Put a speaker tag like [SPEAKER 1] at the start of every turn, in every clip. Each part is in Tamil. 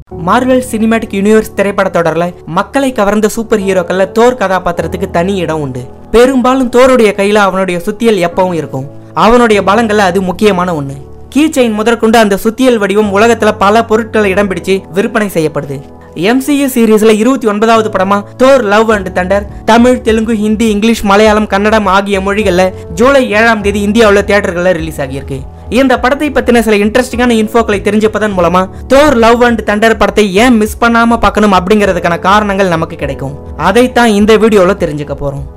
[SPEAKER 1] மார்வெல் சினிமேட்டிக் யூனிவர்ஸ் திரைப்படத் தொடர்ல மக்களை கவர்ந்த சூப்பர் ஹீரோக்கள்ல தோர் கதாபாத்திரத்துக்கு தனி இடம் உண்டு பெரும்பாலும் தோருடைய கையில அவனுடைய சுத்தியல் எப்பவும் இருக்கும் அவனுடைய பலங்கள்ல அது முக்கியமான ஒண்ணு கீ செயின் முதற்கொண்டு அந்த சுத்தியல் வடிவம் உலகத்துல பல பொருட்களை இடம் பிடிச்சு விற்பனை செய்யப்படுது MCU சீரீஸ்ல இருபத்தி ஒன்பதாவது படமா Thor love and thunder Tamil Telugu Hindi English Malayalam Kannada ஆகிய மொழிகள்ல ஜூலை ஏழாம் தேதி இந்தியாவில் தியேட்டர்கள்ல ரிலீஸ் ஆகியிருக்கு இந்த படத்தை பத்தின சில இன்ட்ரெஸ்டிங்கான இன்ஃபோக்களை தெரிஞ்சுப்பதன் மூலமா தோர் லவ் அண்ட் தண்டர் படத்தை ஏன் மிஸ் பண்ணாம பார்க்கணும் அப்படிங்கிறதுக்கான காரணங்கள் நமக்கு கிடைக்கும் அதைத்தான் இந்த வீடியோல தெரிஞ்சுக்க போறோம்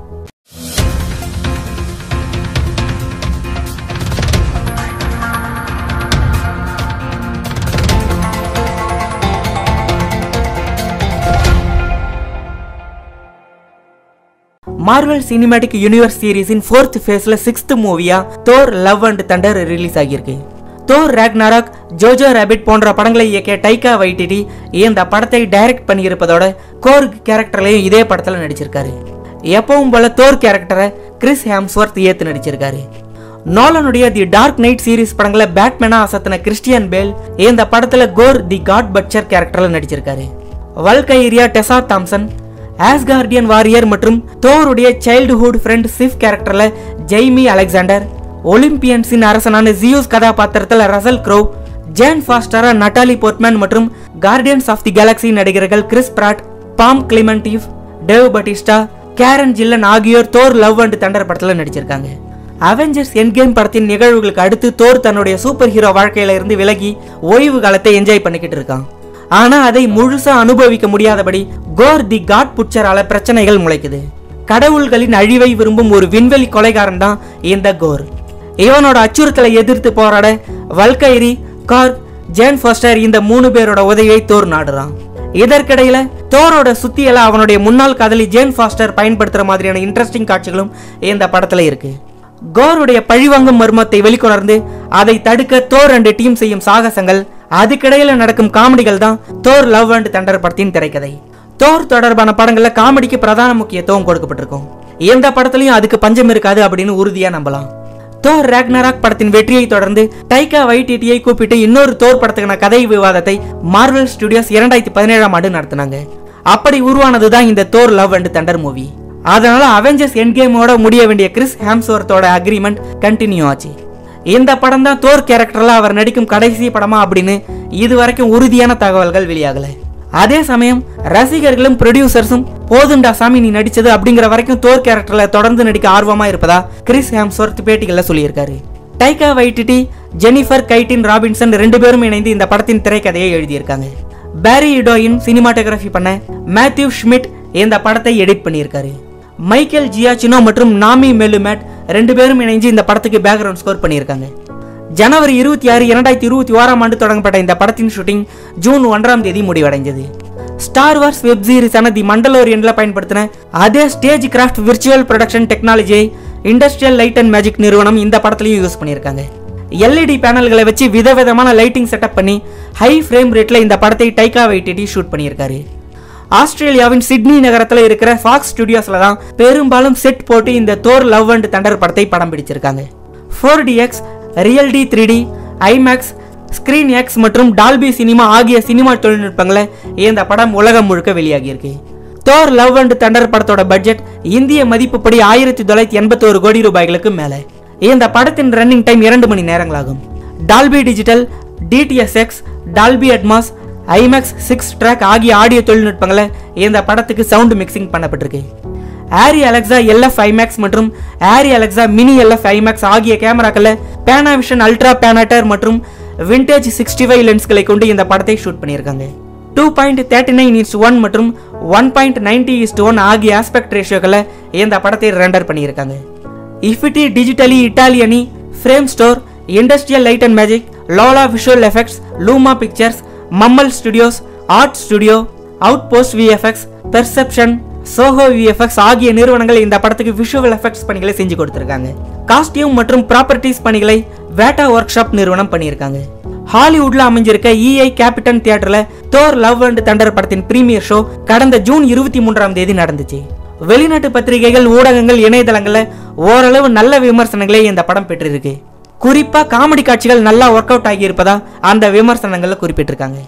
[SPEAKER 1] மார்வல் சினிமேட்டிக் யூனிவர்ஸ் சீரிஸின் ஃபோர்த் ஃபேஸ்ல சிக்ஸ்த் மூவியா Thor love and thunder release ஆகியிருக்கு தோர் ராக்னாராக் ஜோஜோ ராபிட் போன்ற படங்களை இயக்கிய டைகா வைட்டிடி இந்த படத்தை டைரக்ட் பண்ணியிருப்பதோட கோர்க் கேரக்டர்லையும் இதே படத்துல நடிச்சிருக்காரு எப்பவும் போல தோர் கேரக்டரை கிறிஸ் ஹேம்ஸ்வர்த் ஏத்து நடிச்சிருக்காரு நோலனுடைய தி டார்க் நைட் சீரிஸ் படங்களை பேட்மேனா அசத்தின கிறிஸ்டியன் பேல் இந்த படத்துல கோர் தி காட் பட்சர் கேரக்டர்ல நடிச்சிருக்காரு வல்கைரியா டெசா தாம்சன் ஆஸ்கார்டியன் வாரியர் மற்றும் தோருடைய சைல்டுஹுட் ஃப்ரெண்ட் சிஃப் கேரக்டர்ல ஜெய்மி அலெக்சாண்டர் ஒலிம்பியன்ஸின் அரசனான ஜியூஸ் கதாபாத்திரத்தில் ரசல் க்ரோ ஜேன் ஃபாஸ்டரா நட்டாலி போர்ட்மேன் மற்றும் கார்டியன்ஸ் ஆஃப் தி கேலக்ஸி நடிகர்கள் Chris Pratt Pom Klementieff Dave Bautista Karen Gillan ஆகியோர் தோர் லவ் அண்ட் தண்டர் படத்துல நடிச்சிருக்காங்க அவெஞ்சர்ஸ் என்கேம் படத்தின் நிகழ்வுகளுக்கு அடுத்து தோர் தன்னுடைய சூப்பர் ஹீரோ வாழ்க்கையில இருந்து விலகி ஓய்வு காலத்தை என்ஜாய் பண்ணிக்கிட்டு இருக்கான் ஆனா அதை முழுசா அனுபவிக்க முடியாதபடி கோர் தி காட் புட்சரால பிரச்சனைகள் முளைக்குது கடவுள்களின் அழிவை விரும்பும் ஒரு விண்வெளி கொலைகாரன் தான் இந்த கோர் இவனோட அச்சுறுத்தலை எதிர்த்து போராட வல்கைரி கார் ஜேன் ஃபாஸ்டர் இந்த மூணு பேரோட உதவியை தோர் நாடுறான் இதற்கிடையில தோரோட சுத்தியல அவனுடைய முன்னாள் காதலி ஜேன் ஃபாஸ்டர் பயன்படுத்துற மாதிரியான இன்ட்ரெஸ்டிங் காட்சிகளும் இந்த படத்துல இருக்கு கோருடைய பழிவாங்கும் மர்மத்தை வெளிக்கொணர்ந்து அதை தடுக்க தோர் அண்ட் டீம் செய்யும் சாகசங்கள் அதுக்கிடையில நடக்கும் காமெடிகள் தான் தோர் லவ் அண்ட் தண்டர் படத்தின் திரைக்கதை தோர் தொடர்பான படங்கள்ல காமெடிக்கு பிரதான முக்கியத்துவம் கொடுக்கப்பட்டிருக்கும் எந்த படத்துலயும் அதுக்கு பஞ்சம் இருக்காது அப்படின்னு உறுதியா நம்பலாம் தோர் ராக்னராக் படத்தின் வெற்றியை தொடர்ந்து டைகா வைடிடியை கூப்பிட்டு இன்னொரு தோர் படத்துக்கான கதை விவாதத்தை மார்வல் ஸ்டுடியோஸ் இரண்டாயிரத்தி பதினேழாம் ஆண்டு நடத்தினாங்க அப்படி உருவானதுதான் இந்த Thor love and thunder movie அதனால அவெஞ்சர்ஸ் என்கேமோட முடிய வேண்டிய கிறிஸ் ஹேம்ஸ்வர்த்தோட அக்ரிமெண்ட் கண்டினியூ ஆச்சு இந்த படம் தான் தோர் கேரக்டர்ல அவர் நடிக்கும் கடைசி படமா அப்படின்னு இது வரைக்கும் உறுதியான தகவல்கள் வெளியாகல அதே சமயம் ரசிகர்களும் ப்ரொடியூசர்ஸும் போதுண்டா சாமி நீ நடிச்சது அப்படிங்கிற வரைக்கும் தோர் கேரக்டர்ல தொடர்ந்து நடிக்க ஆர்வமா இருப்பதா கிறிஸ் ஹேம்ஸ்வர்த் பேட்டிகள்ல சொல்லியிருக்காரு Taika Waititi Jennifer Kaitlyn Robinson ரெண்டு பேரும் இணைந்து இந்த படத்தின் திரைக்கதையை எழுதியிருக்காங்க பேரி இடோயின் சினிமாட்டோகிராஃபி பண்ண மேத்யூ ஷ்மிட் இந்த படத்தை எடிட் பண்ணியிருக்காரு மைக்கேல் ஜியாச்சினோ மற்றும் நாமி மெலுமேட் ரெண்டு பேரும் இணைஞ்சு இந்த படத்துக்கு பேக்ரவுண்ட் ஸ்கோர் பண்ணியிருக்காங்க ஜனவரி இருபத்தி ஆறு இரண்டாயிரத்தி இருபத்தி ஓராம் ஆண்டு தொடங்கப்பட்ட இந்த படத்தின் ஷூட்டிங் ஜூன் ஒன்றாம் தேதி முடிவடைஞ்சது ஸ்டார் வார்ஸ் வெப் சீரிஸான தி மண்டலோரியன்ல பயன்படுத்தின அதே ஸ்டேஜ் கிராஃப்ட் விர்ச்சுவல் ப்ரொடக்ஷன் டெக்னாலஜியை இண்டஸ்ட்ரியல் லைட் அண்ட் மேஜிக் நிறுவனம் இந்த படத்துலையும் யூஸ் பண்ணியிருக்காங்க எல்இடி பேனல்களை வச்சு விதவிதமான லைட்டிங் செட்டப் பண்ணி ஹை ஃப்ரேம் ரேட்ல இந்த படத்தை டைகா வைட்டிடி ஷூட் பண்ணியிருக்காரு ஆஸ்திரேலியாவின் சிட்னி நகரத்தில் இருக்கிற ஃபாக்ஸ் ஸ்டுடியோஸ்ல தான் பெரும்பாலும் செட் போட்டு இந்த தோர் லவ் அண்ட் தண்டர் படத்தை படம் பிடிச்சிருக்காங்க four DX real D three D IMAX screen X மற்றும் டால்பி சினிமா ஆகிய சினிமா தொழில்நுட்பங்களை இந்த படம் உலகம் முழுக்க வெளியாகியிருக்கு தோர் லவ் அண்ட் தண்டர் படத்தோட பட்ஜெட் இந்திய மதிப்புப்படி ஆயிரத்தி தொள்ளாயிரத்தி எண்பத்தோரு கோடி ரூபாய்களுக்கு மேலே இந்த படத்தின் ரன்னிங் டைம் இரண்டு மணி நேரங்களாகும் Dolby digital DTSX Dolby Atmos IMAX six track ஆகிய ஆடியோ தொழில்நுட்பங்களை இந்த படத்துக்கு சவுண்ட் மிக்சிங் பண்ணப்பட்டிருக்கு ஆரி அலெக்சா எல்எஃப் ஐமேக்ஸ் மற்றும் Arri Alexa mini LF IMAX ஆகிய கேமராக்களை பேனாவிஷன் அல்ட்ரா பேனாட்டர் மற்றும் விண்டேஜ் சிக்ஸ்டி ஃபைவ் லென்ஸ்களை கொண்டு இந்த படத்தை ஷூட் பண்ணியிருக்காங்க two point thirty nine is to one மற்றும் one point ninety is to one ஆகிய ஆஸ்பெக்ட் ரேஷியோக்களை இந்த படத்தை ரெண்டர் பண்ணியிருக்காங்க இஃபிட்டி டிஜிட்டலி இட்டாலியனி Framestore industrial light and magic Lola visual effects Luma pictures Mammal studios art studio outpost VFX perception Soho VFX ஆகிய நிறுவனங்கள் இந்த படத்துக்கு விஷுவல் எஃபெக்ட்ஸ் பணிகளை செஞ்சு கொடுத்திருக்காங்க காஸ்டியூம் மற்றும் ப்ராப்பர்ட்டிஸ் பணிகளை வேட்டா ஒர்க் ஷாப் நிறுவனம் பண்ணியிருக்காங்க ஹாலிவுட்ல அமைஞ்சிருக்க இஐ கேபிட்டன் தியேட்டர்ல தோர் லவ் அண்ட் தண்டர் படத்தின் பிரீமியர் ஷோ கடந்த ஜூன் இருபத்தி மூன்றாம் தேதி நடந்துச்சு வெளிநாட்டு பத்திரிகைகள் ஊடகங்கள் இணையதளங்கள்ல ஓரளவு நல்ல விமர்சனங்களை இந்த படம் பெற்றிருக்கு குறிப்பா காமெடி காட்சிகள் நல்லா ஒர்க் அவுட் ஆகி இருப்பதா அந்த விமர்சனங்கள்ல குறிப்பிட்டிருக்காங்க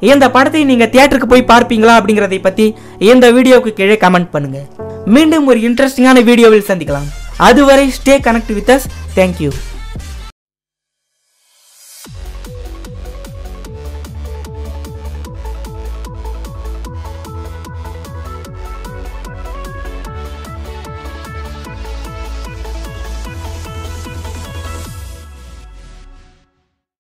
[SPEAKER 1] இந்த படத்தை நீங்க தியேட்டருக்கு போய் பார்ப்பீங்களா அப்படிங்கறதை பத்தி இந்த வீடியோவுக்கு கீழே கமெண்ட் பண்ணுங்க மீண்டும் ஒரு இன்ட்ரெஸ்டிங்கான வீடியோவில் சந்திக்கலாம் அதுவரை stay connect with us thank you